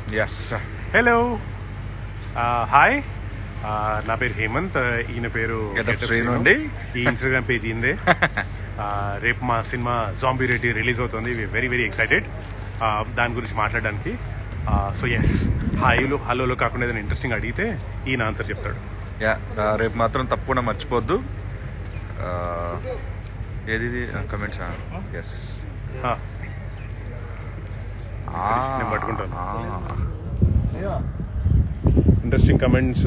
Yes hello hi నా పేరు హేమంత్ ఈయన పేరు Get up Get up Srinu Srinu. అండి. ఈ ఇన్స్టాగ్రామ్ పేజ్ ఇందే రేపు మా సినిమా జాంబీ రెడ్డి రిలీజ్ అవుతుంది వెరీ వెరీ ఎక్సైటెడ్ దాని గురించి మాట్లాడడానికి సో ఎస్ హాయ్లో హలోలో కాకుండా ఏదైనా ఇంట్రెస్టింగ్ అడిగితే ఈయన ఆన్సర్ చెప్తాడు యా రేపు మాత్రం తప్పకుండా మర్చిపోద్దు Uh, ఏది కమెంట్స్ ఎస్ Ah, నేను పట్టుకుంటాను. ఇంట్రెస్టింగ్ కమెంట్స్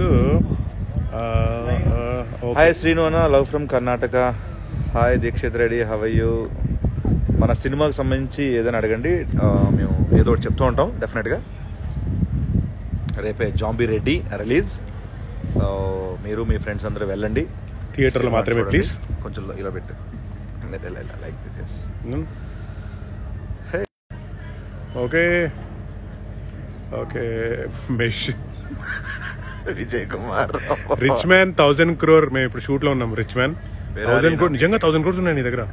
హాయ్ శ్రీను అన్న love from Karnataka hi Dikshith Reddy how are you మన సినిమాకి సంబంధించి ఏదైనా అడగండి ఆ, మేము ఏదో ఒకటి చెప్తూ ఉంటాం డెఫినెట్గా రేపే జాంబీ రెడ్డి రిలీజ్ సో మీరు మీ ఫ్రెండ్స్ అందరూ వెళ్ళండి థియేటర్లో మాత్రమే చూడండి. ప్లీజ్ కొంచెం ఇలా పెట్టు like this Hey. Okay okay మెష్ Vijay Kumar rich man thousand crore మేము ఇప్పుడు షూట్ లో ఉన్నాం rich man Where are thousand you crore now? నిజంగా థౌసండ్ క్రోర్స్ ఉన్నాయి నీ దగ్గర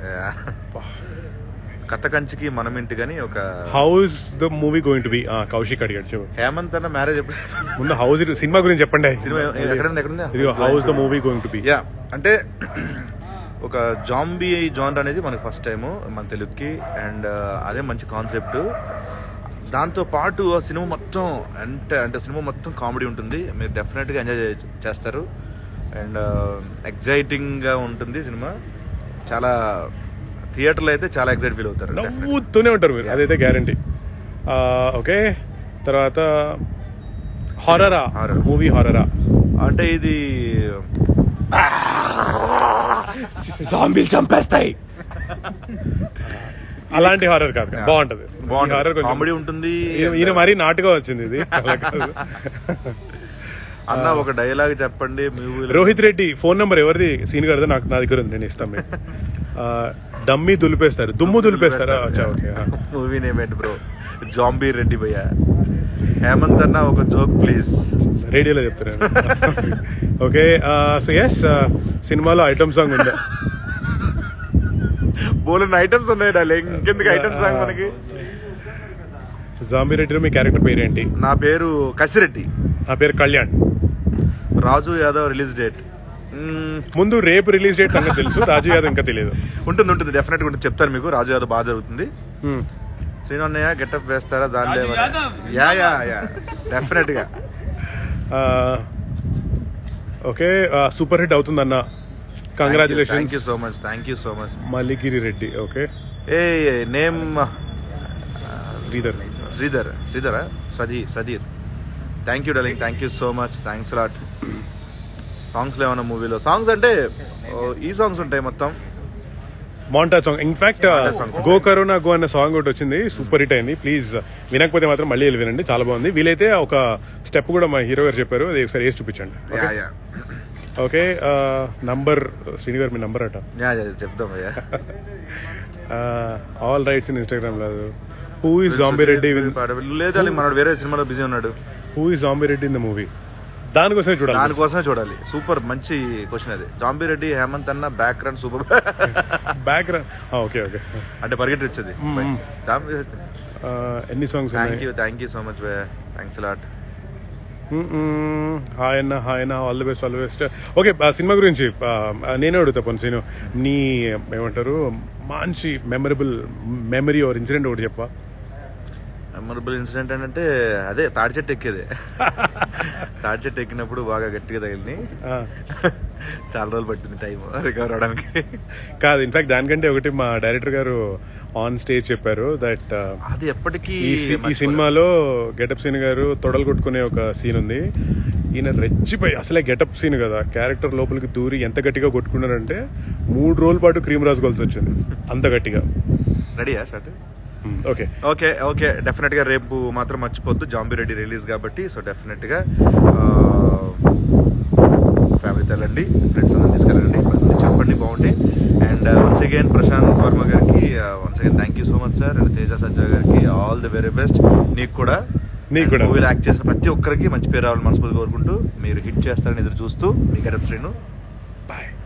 కథ కంచికి మనం ఇంటికని ఒక how is the movie going to be Koushik అడిగాడు చెప్పు హేమంత్ అన్న మ్యారేజ్ ఎప్పుడు ముందు హౌస్ సినిమా గురించి చెప్పండి సినిమా ఎక్కడుంది ఎక్కడుంది ఇది how is the movie going to be ya అంటే ఒక జాంబీ జానర్ అనేది మనకి ఫస్ట్ టైం మన తెలుగుకి అండ్ అదే మంచి కాన్సెప్ట్ దాంతో పాటు ఆ సినిమా మొత్తం అంటే అంటే సినిమా మొత్తం కామెడీ ఉంటుంది మీరు డెఫినెట్గా ఎంజాయ్ చేస్తారు అండ్ ఎగ్జైటింగ్గా ఉంటుంది సినిమా చాలా థియేటర్లో అయితే చాలా ఎగ్జైట్ ఫీల్ అవుతారు definitely. నవ్వుతూనే ఉంటారు మీరు అదైతే గ్యారంటీ ఓకే తర్వాత హారరా Horror. మూవీ హారరా అంటే ఇది జాంబీలు చంపేస్తాయి అలాంటి హారర్ కాదు Yeah. బాగుంటది బాగుంటుంది. హారర్ Comedy ఉంటుంది. ఈయన- ఈయన మరీ నాటుగా వచ్చింది ఇది అలా కాదు. అన్న ఒక డైలాగ్ చెప్పండి మూవీలో రోహిత్ రెడ్డి ఫోన్ నెంబర్ ఎవరిది సీన్ గారిదా నాకు నా దగ్గర ఉంది నేను ఇస్తాను మీకు ఆ, డమ్మీ దులిపేస్తారు దుమ్ము దులిపేస్తారా అచ్చా ఓకే ఆ. మూవీ నేమ్ ఏంటి బ్రో జాంబీ రెడ్డి భయ్య హేమంత్ అన్న ఒక జోక్ ప్లీజ్ రేడియోలో చెప్తున్నాను ఓకే సో ఎస్ సినిమాలో ఐటమ్ సాంగ్ ఉందా బోలెన్ ఐటమ్స్ ఉన్నాయి డార్లింగ్ ఇంకెందుకు ఐటమ్ సాంగ్ మనకి జాంబీ రెడ్డిలో మీ క్యారెక్టర్ పేరేంటి నా పేరు కసిరెడ్డి నా పేరు కళ్యాణ్ రాజు యాదవ్ రిలీజ్ డేట్ ముందు రేపు రిలీజ్ డేట్ సంగతి తెలుసు రాజు యాదవ్ ఇంకా తెలియదు ఉంటుంది ఉంటుంది డెఫినెట్ ఉంటుంది చెప్తాను మీకు రాజు యాదవ్ బాగా జరుగుతుంది Hmm. శ్రీను అన్నయ్య గెటప్ వేస్తారా దానిలో ఏమన్నా? యా యా యా డెఫినెట్ గా ఆ, ఓకే సూపర్ హిట్ అవుతుందన్న thank congratulations you so much thank you so much Malligiri Reddy okay ఏ నేమ్ శ్రీధర్ శ్రీధర్ శ్రీధరా సదీ Sadheer thank you darling thank you so much thanks lot సాంగ్స్లో ఏమన్నా మూవీలో సాంగ్స్ అంటే ఓ, ఈ సాంగ్స్ ఉంటాయి మొత్తం montage song in fact Montage songs. Go corona go అన్న సాంగ్ ఒకటి వచ్చింది సూపర్ హిట్ అయింది ప్లీజ్ వినకపోతే మాత్రం మళ్ళీ వెళ్ళి వినండి చాలా బాగుంది వీలైతే ఒక స్టెప్ కూడా మా హీరో గారు చెప్పారు అది ఒకసారి వేసి చూపించండి ya ya okay number Srini గారు మీ నంబర్ అట యా యా, చెప్దాం అయ్యా ఆల్ రైట్స్ ఇన్ ఇన్స్టాగ్రామ్ లేదు హూ ఇస్ జాంబీ రెడ్డి లేదు darling, మనోడు వేరే సినిమాలో బిజీ ఉన్నాడు who is Zombie Reddy in the movie దానికోసమే చూడాలి దానికోసమే చూడాలి సూపర్ మంచి క్వశ్చన్ అది జాంబీ రెడ్డి హేమంత్ అన్న back run super back okay okay అంటే పరిగెట్టించది Mm. ఎన్ని సాంగ్స్ థ్యాంక్ ఉన్నాయి you thank you so much thanks lot hi అన్న హాయ్ అన్న all the best all the best okay cinema గురించి ఆ, నేనే అడుగుతా పని సీను నీ ఏమంటారు మంచి మెమరబుల్ మెమరీ ఆర్ ఇన్సిడెంట్ ఒకటి చెప్పా మెమరబుల్ ఇన్సిడెంట్ ఏంటంటే అదే తాడి చెట్టు ఎక్కేదే తాడి చెట్టు ఎక్కినప్పుడు బాగా గట్టిగా తగిలిని ఆ, చాలా రోజులు పట్టింది టైం రికవర్ అవడానికి కాదు ఇన్ఫాక్ట్ దానికంటే ఒకటి మా డైరెక్టర్ గారు ఆన్ స్టేజ్ చెప్పారు దట్ అది ఎప్పటికీ ఈ సి- ఈ సినిమాలో గెటప్ సీన్ గారు తొడలు కొట్టుకునే ఒక సీన్ ఉంది ఈయన రెచ్చిపోయి అసలే గెటప్ సీన్ కదా క్యారెక్టర్ లోపలికి దూరి ఎంత గట్టిగా కొట్టుకున్నారంటే మూడు రోజుల పాటు క్రీమ్ రాసుకోవాల్సి వచ్చింది అంత గట్టిగా రెడీయా shirt okay okay okay definite గా రేపు మాత్రం మర్చిపోద్దు జాంబీ రెడ్డి రిలీజ్ కాబట్టి సో డెఫినెట్ గా ఫ్యామిలీతో వెళ్ళండి ఫ్రెండ్స్ అందరూ తీసుకెళ్ళండి అన్నీ చెప్పండి బాగుంటాయి and once again Prashanth Varma గారికి once again thank you so much sir and Teja Sajja గారికి ఆల్ ది వెరీ బెస్ట్ నీకు కూడా నీకు కూడా. మూవీలో యాక్ట్ చేసిన ప్రతి ఒక్కరికి మంచి పేరు రావాలని మనస్ఫూర్తి కోరుకుంటూ మీరు హిట్ చేస్తారని ఎదురు చూస్తూ మీ గడప్ శ్రీను బాయ్